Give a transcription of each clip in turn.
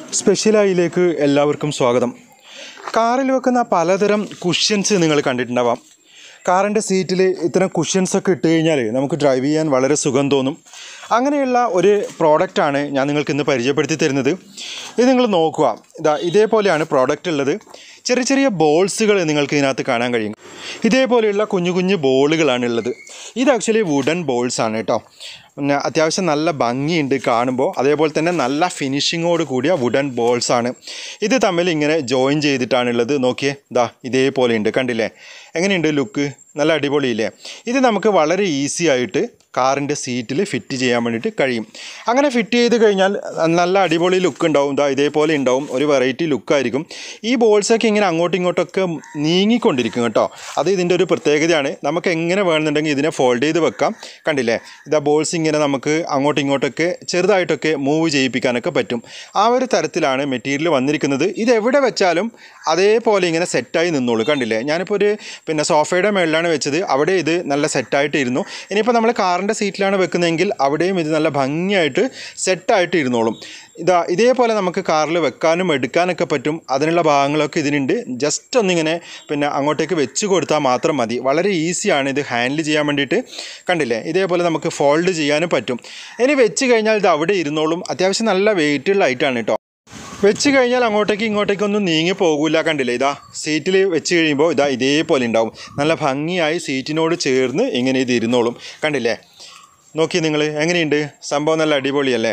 സ്പെഷ്യലായിലേക്ക് എല്ലാവർക്കും സ്വാഗതം കാറിൽ വെക്കുന്ന പലതരം കുഷ്യൻസ് നിങ്ങൾ കണ്ടിട്ടുണ്ടാവാം കാറിൻ്റെ സീറ്റിൽ ഇത്തരം കുഷ്യൻസ് ഒക്കെ ഇട്ട് കഴിഞ്ഞാൽ നമുക്ക് ഡ്രൈവ് ചെയ്യാൻ വളരെ സുഖം തോന്നും അങ്ങനെയുള്ള ഒരു പ്രോഡക്റ്റാണ് ഞാൻ നിങ്ങൾക്ക് ഇന്ന് പരിചയപ്പെടുത്തി തരുന്നത് ഇത് നിങ്ങൾ നോക്കുക ഇതാ ഇതേപോലെയാണ് പ്രോഡക്റ്റ് ഉള്ളത് ചെറിയ ചെറിയ ബോൾസുകൾ നിങ്ങൾക്ക് ഇതിനകത്ത് കാണാൻ കഴിയും ഇതേപോലെയുള്ള കുഞ്ഞു കുഞ്ഞു ബോളുകളാണ് ഉള്ളത് ഇത് ആക്ച്വലി വുഡൻ ബോൾസ് ആണ് കേട്ടോ പിന്നെ അത്യാവശ്യം നല്ല ഭംഗിയുണ്ട് കാണുമ്പോൾ അതേപോലെ തന്നെ നല്ല ഫിനിഷിങ്ങോട് കൂടിയ വുഡൻ ബോൾസ് ആണ് ഇത് തമ്മിൽ ഇങ്ങനെ ജോയിൻ ചെയ്തിട്ടാണുള്ളത് നോക്കിയേ ദാ ഇതേപോലെ ഉണ്ട് കണ്ടില്ലേ എങ്ങനെയുണ്ട് ലുക്ക് നല്ല അടിപൊളിയില്ലേ ഇത് നമുക്ക് വളരെ ഈസി ആയിട്ട് കാറിൻ്റെ സീറ്റിൽ ഫിറ്റ് ചെയ്യാൻ വേണ്ടിയിട്ട് കഴിയും അങ്ങനെ ഫിറ്റ് ചെയ്ത് കഴിഞ്ഞാൽ നല്ല അടിപൊളി ലുക്ക് ഉണ്ടാവും ഇതാ ഇതേപോലെ ഉണ്ടാവും ഒരു വെറൈറ്റി ലുക്കായിരിക്കും ഈ ബോൾസൊക്കെ ഇങ്ങനെ അങ്ങോട്ടും ഇങ്ങോട്ടൊക്കെ നീങ്ങിക്കൊണ്ടിരിക്കും കേട്ടോ അത് ഇതിൻ്റെ ഒരു പ്രത്യേകതയാണ് നമുക്ക് എങ്ങനെ വേണമെന്നുണ്ടെങ്കിൽ ഇതിനെ ഫോൾഡ് ചെയ്ത് വെക്കാം കണ്ടില്ലേ ഇതാ ബോൾസ് ഇങ്ങനെ നമുക്ക് അങ്ങോട്ടും ഇങ്ങോട്ടൊക്കെ ചെറുതായിട്ടൊക്കെ മൂവ് ചെയ്യിപ്പിക്കാനൊക്കെ പറ്റും ആ ഒരു തരത്തിലാണ് മെറ്റീരിയൽ വന്നിരിക്കുന്നത് ഇത് എവിടെ വെച്ചാലും അതേപോലെ ഇങ്ങനെ സെറ്റായി നിന്നോളൂ കണ്ടില്ലേ ഞാനിപ്പോൾ ഒരു പിന്നെ സോഫയുടെ മേളിലാണ് വെച്ചത് അവിടെ ഇത് നല്ല സെറ്റായിട്ടിരുന്നു ഇനിയിപ്പോൾ നമ്മൾ കാറിൻ്റെ സീറ്റിലാണ് വെക്കുന്നതെങ്കിൽ അവിടെയും ഇത് നല്ല ഭംഗിയായിട്ട് സെറ്റായിട്ട് ഇരുന്നോളും ഇതാ ഇതേപോലെ നമുക്ക് കാറിൽ വെക്കാനും എടുക്കാനൊക്കെ പറ്റും അതിനുള്ള ഭാഗങ്ങളൊക്കെ ഇതിനുണ്ട് ജസ്റ്റ് ഒന്നിങ്ങനെ പിന്നെ അങ്ങോട്ടേക്ക് വെച്ച് കൊടുത്താൽ മാത്രം മതി വളരെ ഈസിയാണ് ഇത് ഹാൻഡിൽ ചെയ്യാൻ വേണ്ടിയിട്ട് കണ്ടില്ലേ ഇതേപോലെ നമുക്ക് ഫോൾഡ് ചെയ്യാനും പറ്റും ഇനി വെച്ച് കഴിഞ്ഞാൽ ഇത് അവിടെ ഇരുന്നോളും അത്യാവശ്യം നല്ല വെയിറ്റുള്ള ഐറ്റാണ് കേട്ടോ വെച്ച് കഴിഞ്ഞാൽ അങ്ങോട്ടേക്ക് ഇങ്ങോട്ടേക്ക് ഒന്നും നീങ്ങി പോകില്ല കണ്ടില്ലേ ഇതാ സീറ്റിൽ വെച്ച് കഴിയുമ്പോൾ ഇതാ ഇതേപോലെ ഉണ്ടാവും നല്ല ഭംഗിയായി സീറ്റിനോട് ചേർന്ന് ഇങ്ങനെ ഇത് ഇരുന്നോളും കണ്ടില്ലേ നോക്കി നിങ്ങൾ എങ്ങനെയുണ്ട് സംഭവം നല്ല അടിപൊളിയല്ലേ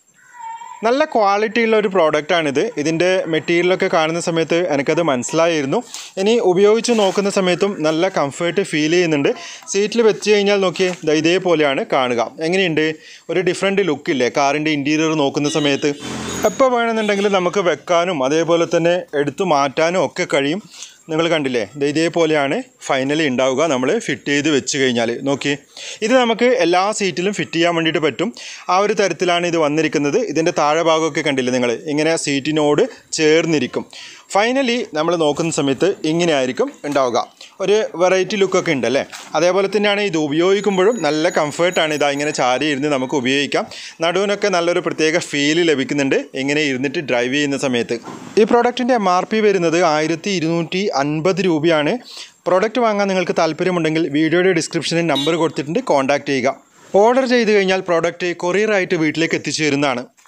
നല്ല ക്വാളിറ്റി ഉള്ള ഒരു പ്രോഡക്റ്റാണിത് ഇതിൻ്റെ മെറ്റീരിയലൊക്കെ കാണുന്ന സമയത്ത് എനിക്കത് മനസ്സിലായിരുന്നു ഇനി ഉപയോഗിച്ച് നോക്കുന്ന സമയത്തും നല്ല കംഫേർട്ട് ഫീൽ ചെയ്യുന്നുണ്ട് സീറ്റിൽ വെച്ച് കഴിഞ്ഞാൽ നോക്കിയേ ദാ ഇതേപോലെയാണ് കാണുക എങ്ങനെയുണ്ട് ഒരു ഡിഫറെൻറ്റ് ലുക്കില്ലേ കാറിൻ്റെ ഇൻറ്റീരിയർ നോക്കുന്ന സമയത്ത് എപ്പോൾ വേണമെന്നുണ്ടെങ്കിൽ നമുക്ക് വെക്കാനും അതേപോലെ തന്നെ എടുത്തു മാറ്റാനും ഒക്കെ കഴിയും നിങ്ങൾ കണ്ടില്ലേ ഇത് ഇതേപോലെയാണ് ഫൈനലി ഉണ്ടാവുക നമ്മൾ ഫിറ്റ് ചെയ്ത് വെച്ച് കഴിഞ്ഞാൽ നോക്കി ഇത് നമുക്ക് എല്ലാ സീറ്റിലും ഫിറ്റ് ചെയ്യാൻ വേണ്ടിയിട്ട് പറ്റും ആ ഒരു തരത്തിലാണ് ഇത് വന്നിരിക്കുന്നത് ഇതിൻ്റെ താഴെ ഭാഗമൊക്കെ കണ്ടില്ലേ നിങ്ങൾ ഇങ്ങനെ സീറ്റിനോട് ചേർന്നിരിക്കും ഫൈനലി നമ്മൾ നോക്കുന്ന സമയത്ത് ഇങ്ങനെ ആയിരിക്കും ഉണ്ടാവുക ഒരു വെറൈറ്റി ലുക്കൊക്കെ ഉണ്ടല്ലേ അതേപോലെ തന്നെയാണ് ഇത് ഉപയോഗിക്കുമ്പോഴും നല്ല കംഫേർട്ടാണ് ഇതാ ഇങ്ങനെ ചാരി ഇരുന്ന് നമുക്ക് ഉപയോഗിക്കാം നടുവിനൊക്കെ നല്ലൊരു പ്രത്യേക ഫീല് ലഭിക്കുന്നുണ്ട് ഇങ്ങനെ ഇരുന്നിട്ട് ഡ്രൈവ് ചെയ്യുന്ന സമയത്ത് ഈ പ്രോഡക്റ്റിൻ്റെ എം ആർ പി വരുന്നത് ആയിരത്തി ഇരുന്നൂറ്റി അൻപത് രൂപയാണ് പ്രോഡക്റ്റ് വാങ്ങാൻ നിങ്ങൾക്ക് താല്പര്യമുണ്ടെങ്കിൽ വീഡിയോയുടെ ഡിസ്ക്രിപ്ഷനിൽ നമ്പർ കൊടുത്തിട്ടുണ്ട് കോൺടാക്റ്റ് ചെയ്യുക ഓർഡർ ചെയ്ത് കഴിഞ്ഞാൽ പ്രോഡക്റ്റ് കൊറിയറായിട്ട് വീട്ടിലേക്ക് എത്തിച്ചു തരുന്നതാണ്